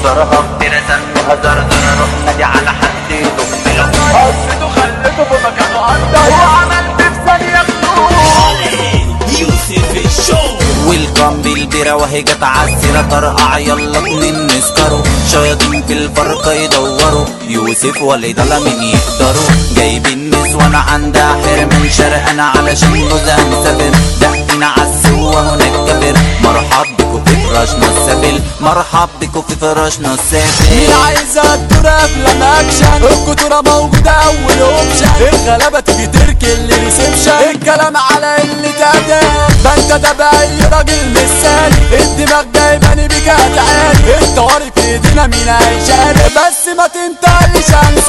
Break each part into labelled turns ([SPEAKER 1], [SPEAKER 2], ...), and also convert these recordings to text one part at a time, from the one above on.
[SPEAKER 1] قدرها افترسا وهزرزر رحنا دي على حد يضم له
[SPEAKER 2] قصته خليته في مكانه عندك وعملت في ثانية خلوص
[SPEAKER 3] يوسف الشو
[SPEAKER 1] والكم بالبيرة وهي جت عالسيرة طرقع يلا اتنين نسكروا شياطين في الفرقة يدوروا يوسف وليد الله مين يقدروا جايبين نسوان عندها حرم شرقنا علشان جوزها مسافر دقنا عالسوا هناك كبر مرحب بكوا في فراشنا السافل مرحب بكوا في فراشنا
[SPEAKER 2] مين
[SPEAKER 1] السافل
[SPEAKER 2] عايزة الدورة افلام اكشن الكتورة موجودة اول اوبشن الغلابة تيجي تركن ريسبشن الكلام على اللي تقدم ده انت ده بأي راجل مثالي الدماغ جايباني بيك هتعاني الطوارئ في ايدينا مين هيشارك بس ما تنتهيش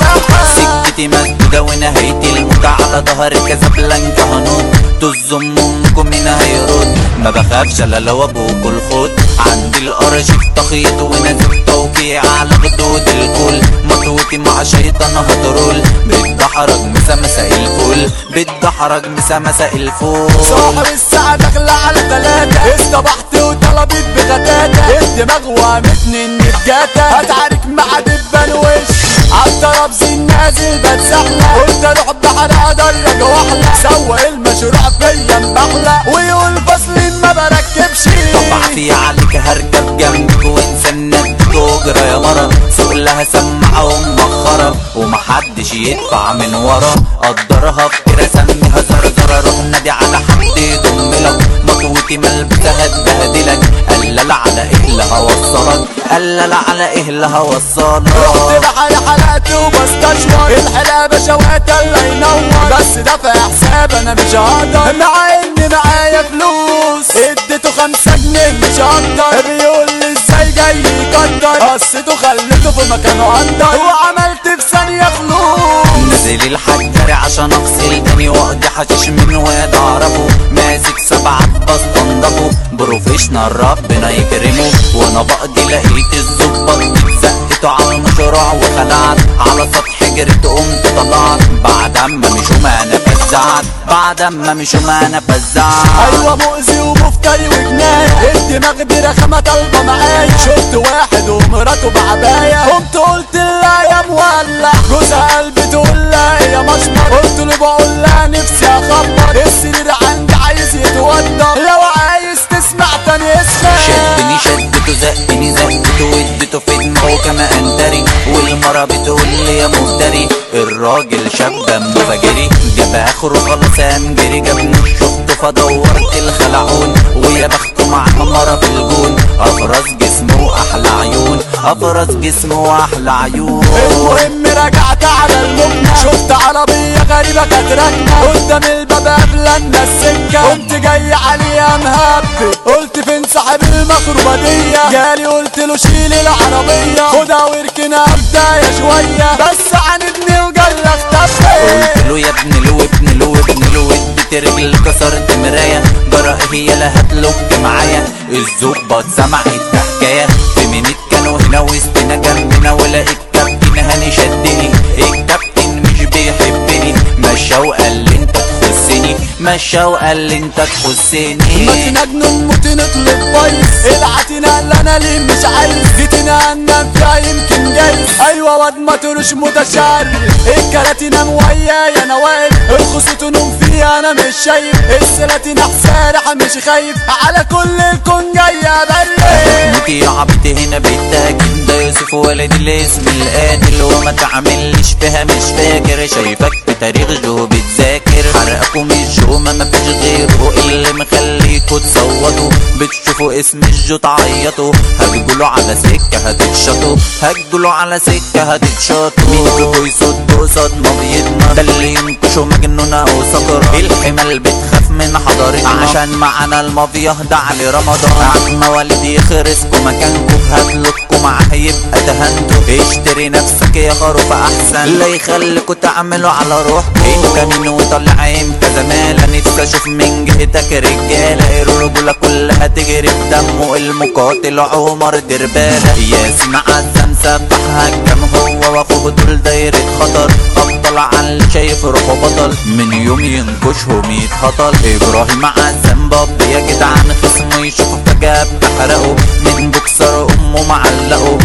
[SPEAKER 2] هنسحب
[SPEAKER 1] سكتي مسدودة ونهايتي الموت على ظهر كازابلانكا هنوت تزم امكم مين هيرد ما بخافش الا لو ابوك الخوت عندي الارشيف تخيط ونازل توقيع على خدود الكل مطوتي مع شيطان هترول بتدحرج مسا مساء الفل بتدحرج مسا مساء الفل
[SPEAKER 2] صاحب الساعة داخلة على تلاتة استبحت وطلبت بغتاتة الدماغ وهمتني اني بجاتا هتعارك مع دبان وش عالطرابزي نازل بتزحلق قلت اروح بحر ادرج واحلى سوى المشروع فيا مبحلق ويقول فصل ما بركبش
[SPEAKER 1] طبع في عليك هركب جنبك وانسان ندك اجرى يا مرة سوق لها سماعة ومخرة ومحدش يدفع من ورا قدرها افترا سميها زرزرة روح نادي على حد يضم لك مطوتي ملبسها تبهدلك قلل على ايه اللي هوصلك قلل على ايه اللي
[SPEAKER 2] رحت
[SPEAKER 1] هوصلك
[SPEAKER 2] بحر حلقت وبستشور الحلقة بشوات الله ينور بس ده في حساب انا مش هقدر مع ان معايا فلوس اديته خمسة جنيه مش هقدر بيقول لي ازاي جاي يقدر قصته خليته في مكانه اندر وعملت في ثانية فلوس
[SPEAKER 1] نزل الحجر عشان افصل تاني واقضي حشيش من واد اعرفه ماسك سبعة بستنضفه بروفيشنال ربنا يكرمه وانا بقضي لقيت الظباط زقته على المشروع وخلعت على سطح جريت قمت طلعت بعد اما مشوا ما انا فزعت بعد اما مشوا ما انا فزعت
[SPEAKER 2] ايوه مؤذي ومفتري وجناية الدماغ دي رخامة طالبة معايا شفت واحد ومراته بعباية قمت قلت لها يا مولع جوزها قلبي تقول لها يا مشمر قلت له بقول لها نفسي اخبر السرير عندي عايز يتوضى لو عايز تسمع تاني اسمع
[SPEAKER 1] شدني شدته زقني زقته واديته في دماغه كما انتري والمرة بتقول لي يا مفتري الراجل شاب دمه فجري جاب اخره خلاص قام جري جابني شفته فدورت الخلعون ويا بخته مع مرة في الجون افرز جسمه واحلى عيون افرز جسمه واحلى عيون
[SPEAKER 2] المهم رجعت على المبنى شفت عربية غريبة كانت راكنة قدام الباب قبلنا السكة قمت جاي عليها مهبب قلت فين صاحب المخروبة دي جالي قلت له شيل العربية خدها واركنها بداية شوية بس عاندني وجال اختفي
[SPEAKER 1] قلت له يا ابن لو ابن لو ابن لو اديت رجل كسرت مراية جرى هي لا هتلوك معايا الظباط سمعت حكاية في منيت كانوا هنا وسطنا جنبنا ولا الكابتن هاني شدني الكابتن مش بيحبني مشى وقال لي انت تخصني مشى وقال لي انت تخصني
[SPEAKER 2] متنا جنون موت نطلب بايظ العتنا اللي انا ليه مش عايز جيتنا انام فيها يمكن جايز ايوه واد ما تروش متشرف الكراتينا موياي انا واقف الخصوص نوم فيها انا مش شايف السلاتين سارح مش خايف على كل الكون جايه بري
[SPEAKER 1] موتي يا عبد هنا بالتاكيد ده يوسف ولد الاسم القاتل وما تعملش فيها مش فاكر شايفك في تاريخ جو بتذاكر حرقكم الجو ما مفيش غيره اللي مخليكوا تصوتوا بتشوفوا اسم الجو تعيطوا هتقولوا على سكة هتتشطوا هتقولوا على سكة هتتشطوا مين فيكوا يصد قصاد مبيضنا ده اللي ينكشوا مجنونة او سكرة الحمل بتخاف من حضارتنا عشان معانا المافيا ده علي رمضان عم والد يخرسكوا مكانكوا هاتلكوا معاه يبقى دهنتوا اشتري نفسك يا خروف احسن لا يخليكوا تعملوا على روحكوا انت مين وطلع امتى زمالة نفسي اشوف من جهتك رجالة الرجولة كلها تجري في دمه المقاتل عمر دربالة ياسين عزام سبحها كم هو واخوه دول دايرة خطر ابطل على اللي شايف روحه بطل من يوم ينكشهم يتهطل ابراهيم عزام باب يا جدعان خصمه يشوفه فجأة بتحرقه من بوكسر امه معلقه لو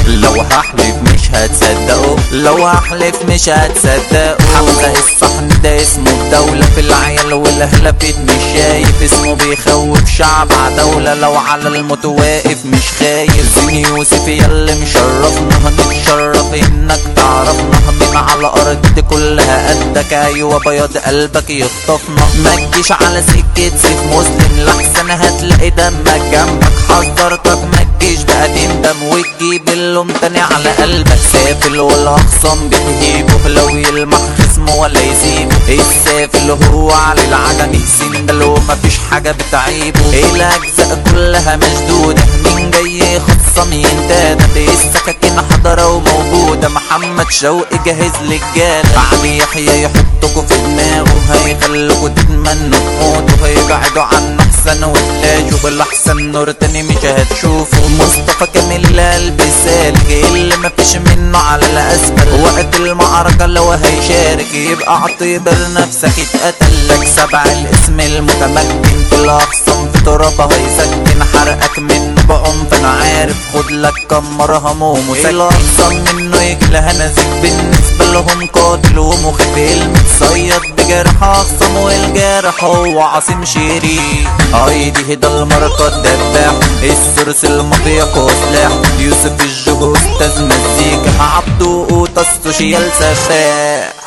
[SPEAKER 1] هحلف مش هتصدقوا لو هحلف مش هتصدقوا حمزة الصحن ده اسمه الدولة في العيال والهلفت مش شايف اسمه بيخوف شعب عدولة لو على الموت واقف مش خايف زين يوسف ياللي مشرفنا هنتشرف انك تعرفنا من على الارض دي كلها قدك ايوه بياض قلبك يخطفنا ما تجيش على سكة سيف مسلم لحسن هتلاقي دمك جنبك حذرتك ما تجيش بقى تندم وتجيب اللوم تاني على قلبك سافل والاخصام بتهيبه لو يلمح خصمه ولا يسيبه السافل هو على العجم سندل ومفيش حاجة بتعيبه الاجزاء كلها مشدودة مين جاي خصم ينتادى السكاكين حضرة وموجودة محمد شوقي جاهز للجالة علي يحيى يحطكوا في دماغه هيخلوكوا تتمنوا تموتوا هيبعدوا عنه احسن وتلاقوا بالاحسن نور تاني مش هتشوفه مصطفى كامل قلب سالك اللي مفيش منه على الاسفل وقت المعركة لو هيشارك يبقى اعتبر نفسك اتقتل لك سبع الاسم المتمكن في الاخصام في ترابة هيسكن حرقك منه بعنف انا عارف خد لك كم مرهم ومسكن الاخصام منه يجلى هنزك بالنسبة لهم قاتل ومخيف المتصيد بجرح اخصام والجرح هو عاصم شيرين ايدي هدا المرقة الدباح السرس المافيا سلاح يوسف الجوجو استاذ مزيكا عبدو وطستو شيال سفاح